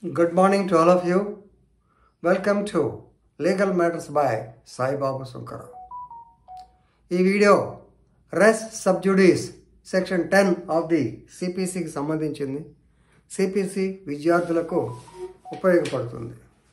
Good morning to all of you. Welcome to Legal Matters by Sai Baba Sunkara. ఈ video res sub judice section ten of the సిపిసికి సంబంధించింది CPC విద్యార్థులకు ఉపయోగపడుతుంది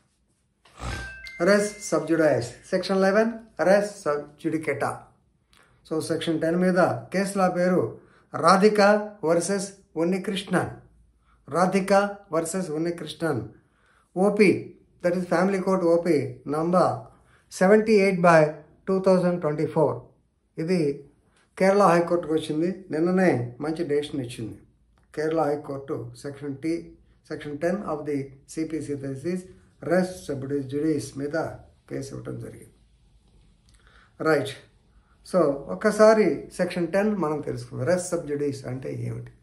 res sub judice section eleven res judicata so section ten మీద కేసుల పేరు Radhika versus Unnikrishnan Radhika versus Unnikrishnan OP that is family court OP number seventy eight by two thousand twenty four ఇది కేరళ హైకోర్టుకు వచ్చింది నిన్ననే మంచి డెసిషన్ ఇచ్చింది Kerala high court section T section ten of the CPC thesis res sub judice మీద కేసు ఇవ్వడం జరిగింది రైట్ సో ఒక్కసారి సెక్షన్ టెన్ మనం తెలుసుకుందాం రెస్ట్ సబ్జుడీస్ అంటే ఏమిటి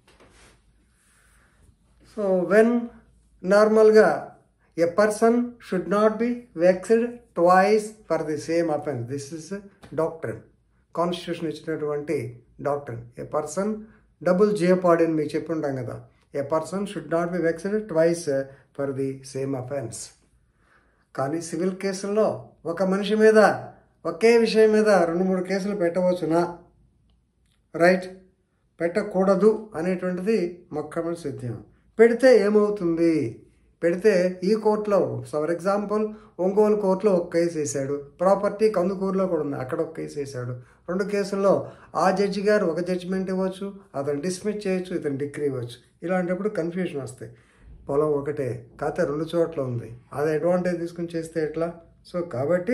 సో వెన్ నార్మల్గా a person should not be vexed twice for the same offence this is doctrine constitution ఇచ్చినటువంటి doctrine a person double jeopardy అని మీకు చెప్పి ఉంటాం కదా a person should not be vexed twice for the same offence కానీ civil కేసుల్లో ఒక మనిషి మీద ఒకే విషయం మీద రెండు మూడు కేసులు పెట్టవచ్చునా రైట్ పెట్టకూడదు అనేటువంటిది మొట్టమొదటి సిద్ధం పెడితే ఏమవుతుంది పెడితే ఈ కోర్టులో ఫర్ ఎగ్జాంపుల్ ఒంగోలు కోర్టులో ఒక కేసు వేశాడు ప్రాపర్టీ కందుకూరులో కూడా ఉంది అక్కడ ఒక కేసు వేశాడు రెండు కేసుల్లో ఆ జడ్జి గారు ఒక జడ్జిమెంట్ ఇవ్వచ్చు అతను డిస్మిస్ చేయొచ్చు ఇతను డిగ్రీ ఇవ్వచ్చు ఇలాంటప్పుడు కన్ఫ్యూజన్ వస్తాయి పొలం ఒకటే కాకపోతే రెండు చోట్ల ఉంది అది అడ్వాంటేజ్ తీసుకుని చేస్తే ఎట్లా సో కాబట్టి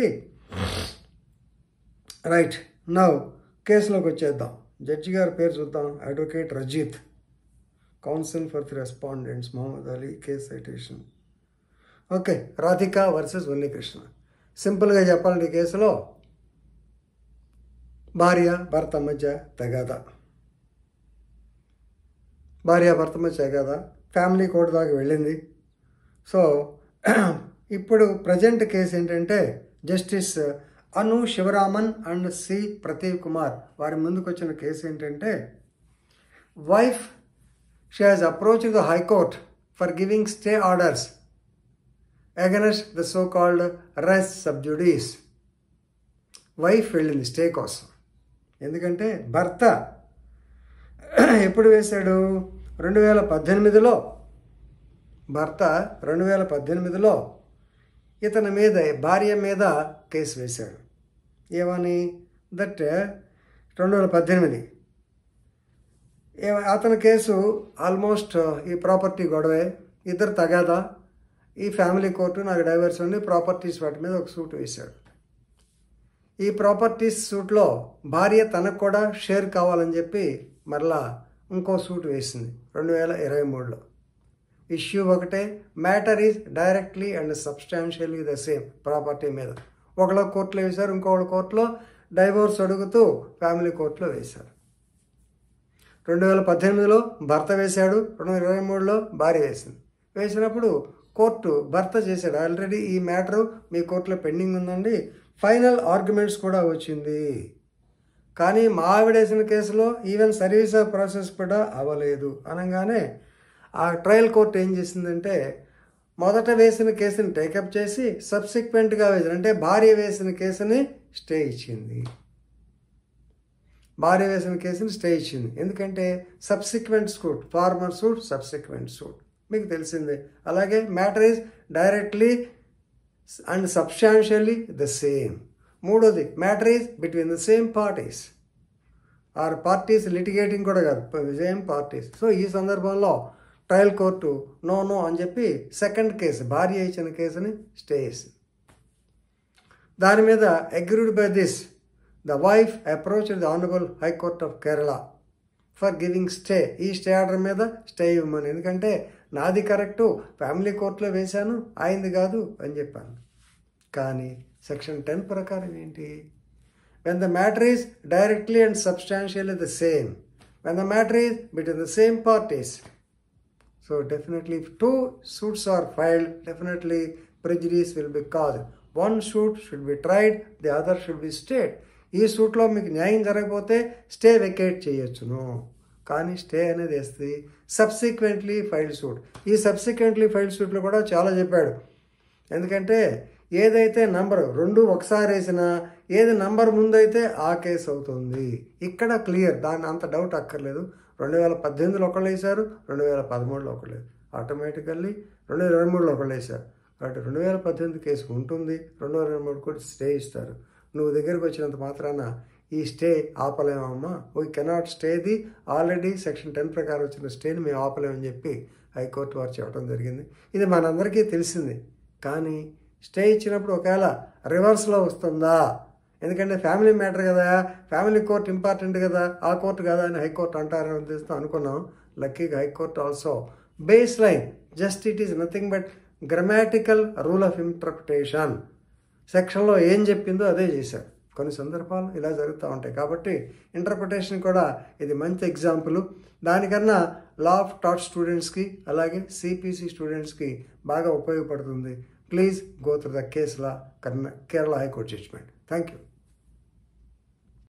రైట్ నవ్ కేసులోకి వచ్చేద్దాం జడ్జి గారి పేరు చూద్దాం advocate Rajeeth counsel for the respondents Mohammed Ali case citation okay Radhika versus Unnikrishna సింపుల్గా చెప్పాలంటే ఈ కేసులో భార్య భర్త మధ్య తగాద భార్య భర్త మధ్య తగాద ఫ్యామిలీ కోర్టు దాకా వెళ్ళింది సో ఇప్పుడు ప్రజెంట్ కేసు ఏంటంటే justice Anu Sivaraman and C Pratheep Kumar వారి ముందుకు వచ్చిన కేసు ఏంటంటే wife she has approach the high court for giving stay orders against the so called res sub judice wife వెళ్ళింది స్టే కోసం ఎందుకంటే భర్త ఎప్పుడు వేశాడు రెండు వేల పద్దెనిమిదిలో భర్త రెండు వేల పద్దెనిమిదిలో ఇతని మీద భార్య మీద కేసు వేశాడు ఏమని దట్ రెండు వేల పద్దెనిమిది అతని కేసు ఆల్మోస్ట్ ఈ ప్రాపర్టీ గొడవే ఇద్దరు తగాదా ఈ ఫ్యామిలీ కోర్టు నాకు డైవర్స్ ఉండి ప్రాపర్టీస్ వాటి మీద ఒక సూట్ వేశాడు ఈ ప్రాపర్టీస్ సూట్లో భార్య తనకు కూడా షేర్ కావాలని చెప్పి మరలా ఇంకో సూట్ వేసింది రెండు వేల ఇరవై మూడులో ఇష్యూ ఒకటే matter is directly and substantially the same property మీద ఒకళ్ళ కోర్టులో వేశారు ఇంకొకళ్ళ కోర్టులో డైవోర్స్ అడుగుతూ ఫ్యామిలీ కోర్టులో వేశారు రెండు వేల పద్దెనిమిదిలో భర్త వేశాడు రెండు వేల ఇరవై మూడులో భార్య వేసింది వేసినప్పుడు కోర్టు భర్త చేశాడు ఆల్రెడీ ఈ మ్యాటరు మీ కోర్టులో పెండింగ్ ఉందండి ఫైనల్ ఆర్గ్యుమెంట్స్ కూడా వచ్చింది కానీ మా ఆవిడేసిన కేసులో ఈవెన్ సర్వీస్ ఆఫ్ ప్రాసెస్ కూడా అవ్వలేదు అనగానే ఆ ట్రయల్ కోర్టు ఏం చేసిందంటే మొదట వేసిన కేసుని టేకప్ చేసి సబ్సిక్వెంట్గా వేసిన అంటే భార్య వేసిన కేసుని స్టే ఇచ్చింది భార్య వేసిన కేసుని స్టే ఇచ్చింది ఎందుకంటే subsequent suit former suit subsequent suit మీకు తెలిసిందే అలాగే matter is directly and substantially the same మూడోది matter is between the same parties are parties litigating కూడా కాదు సేమ్ పార్టీస్ సో ఈ సందర్భంలో ట్రయల్ కోర్టు నో నో అని చెప్పి సెకండ్ కేసు భార్య ఇచ్చిన కేసుని స్టే చేసింది దాని మీద agreed by this the wife approach the honourable high court of Kerala for giving stay ఈ స్టే ఆర్డర్ మీద స్టే ఇవ్వమని ఎందుకంటే నాది కరెక్టు ఫ్యామిలీ కోర్టులో వేశాను అయింది కాదు అని చెప్పాను కానీ సెక్షన్ టెన్ ప్రకారం ఏంటి when the matter is directly and substantially the same when the matter is between the same parties so definitely two suits are filed definitely prejudice will be cause one suit should be tried the other should be stayed ఈ సూట్లో మీకు న్యాయం జరగకపోతే stay vacate చేయొచ్చును కానీ stay అనేది వేస్తుంది subsequently file suit ఈ subsequently file సూట్లో కూడా చాలా చెప్పాడు ఎందుకంటే ఏదైతే నంబర్ రెండు ఒకసారి వేసినా ఏది నంబర్ ముందైతే ఆ కేసు అవుతుంది ఇక్కడ క్లియర్ దాన్ని అంత డౌట్ అక్కర్లేదు రెండు వేల పద్దెనిమిదిలో ఒకళ్ళు వేశారు రెండు వేల పదమూడులో ఒకళ్ళు వేశారు. ఆటోమేటికల్లీ రెండు వేల ఇరవై మూడులో ఒకళ్ళు వేశారు కాబట్టి రెండు వేల పద్దెనిమిది కేసు ఉంటుంది రెండు వేల ఇరవై మూడు కూడా స్టే ఇస్తారు నువ్వు దగ్గరికి వచ్చినంత మాత్రాన ఈ స్టే ఆపలేమమ్మా we cannot stay the already section ten ప్రకారం వచ్చిన స్టేని మేము ఆపలేమని చెప్పి హైకోర్టు వారు చెప్పడం జరిగింది ఇది మనందరికీ తెలిసింది కానీ స్టే ఇచ్చినప్పుడు ఒకవేళ రివర్స్లో వస్తుందా ఎందుకంటే ఫ్యామిలీ మ్యాటర్ కదా ఫ్యామిలీ కోర్ట్ ఇంపార్టెంట్ కదా ఆ కోర్టు కదా అని హైకోర్టు అంటారని ఉద్దేశంతో అనుకున్నాం లక్కీగా high court also base line just it is nothing but grammatical rule of interpretation సెక్షన్లో ఏం చెప్పిందో అదే చేశారు కొన్ని సందర్భాలు ఇలా జరుగుతూ ఉంటాయి కాబట్టి ఇంటర్ప్రిటేషన్ కూడా ఇది మంచి ఎగ్జాంపుల్ దానికన్నా లా ఆఫ్ టాట్ స్టూడెంట్స్కి అలాగే సిపిసి స్టూడెంట్స్కి బాగా ఉపయోగపడుతుంది please go through the case law Kerala high court judgement thank you